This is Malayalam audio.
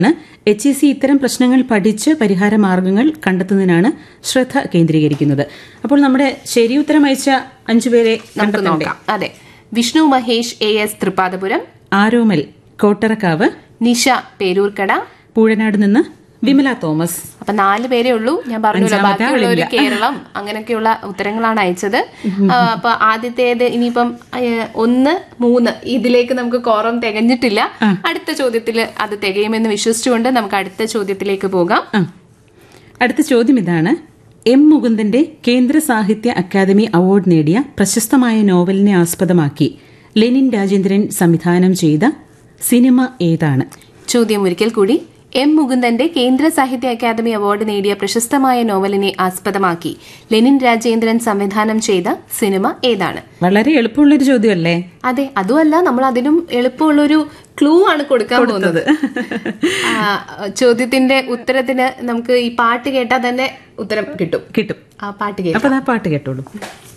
എച്ച് ഇ സി ഇത്തരം പ്രശ്നങ്ങൾ പഠിച്ച് പരിഹാര മാർഗങ്ങൾ കണ്ടെത്തുന്നതിനാണ് ശ്രദ്ധ കേന്ദ്രീകരിക്കുന്നത് അപ്പോൾ നമ്മുടെ ശരി ഉത്തരം അയച്ച അഞ്ചുപേരെ നമുക്ക് കണ്ടെത്തണ്ടേ നോക്കാം അതെ വിഷ്ണു മഹേഷ് എ എസ് തൃപ്പാദപുരം ആരോമൽ കോട്ടറക്കാവ് നിഷ പേരൂർക്കട പൂഴനാട് നിന്ന് വിമല തോമസ് അപ്പൊ നാല് പേരേ ഉള്ളൂ ഞാൻ പറഞ്ഞല്ലോ അഞ്ചാമത്തെ ബാക്കിയുള്ളവര് ആളില്ല. കേരളം അങ്ങനെയൊക്കെയുള്ള ഉത്തരങ്ങളാണ് അയച്ചത് ആ, അപ്പൊ ആദ്യത്തേത് ഇനിയിപ്പം ഏഹ്, ഒന്ന് മൂന്ന് ഇതിലേക്ക് നമുക്ക് കോറം തികഞ്ഞിട്ടില്ല അടുത്ത ചോദ്യത്തിൽ അത് തികയുമെന്ന് വിശ്വസിച്ചുകൊണ്ട് നമുക്ക് അടുത്ത ചോദ്യത്തിലേക്ക് പോകാം ആ അടുത്ത ചോദ്യം ഇതാണ് എം മുകുന്ദന്റെ കേന്ദ്ര സാഹിത്യ അക്കാദമി അവാർഡ് നേടിയ പ്രശസ്തമായ നോവലിനെ ആസ്പദമാക്കി ലെനിൻ രാജേന്ദ്രൻ സംവിധാനം ചെയ്ത സിനിമ ഏതാണ് ചോദ്യം ഒരിക്കൽ കൂടി എം മുകുന്ദന്റെ കേന്ദ്ര സാഹിത്യ അക്കാദമി അവാർഡ് നേടിയ പ്രശസ്തമായ നോവലിനെ ആസ്പദമാക്കി ലെനിൻ രാജേന്ദ്രൻ സംവിധാനം ചെയ്ത സിനിമ ഏതാണ് വളരെ എളുപ്പമുള്ളൊരു ചോദ്യമല്ലേ അതെ അതുമല്ല നമ്മൾ അതിനും എളുപ്പമുള്ളൊരു ക്ലൂ ആണ് കൊടുക്കാൻ പോകുന്നത് ആ, ചോദ്യത്തിന്റെ ഉത്തരത്തിന് നമുക്ക് ഈ പാട്ട് കേട്ടാൽ തന്നെ ഉത്തരം കിട്ടും കിട്ടും ആ പാട്ട് കേൾക്കാം അപ്പൊ ആ പാട്ട് കേട്ടോളൂ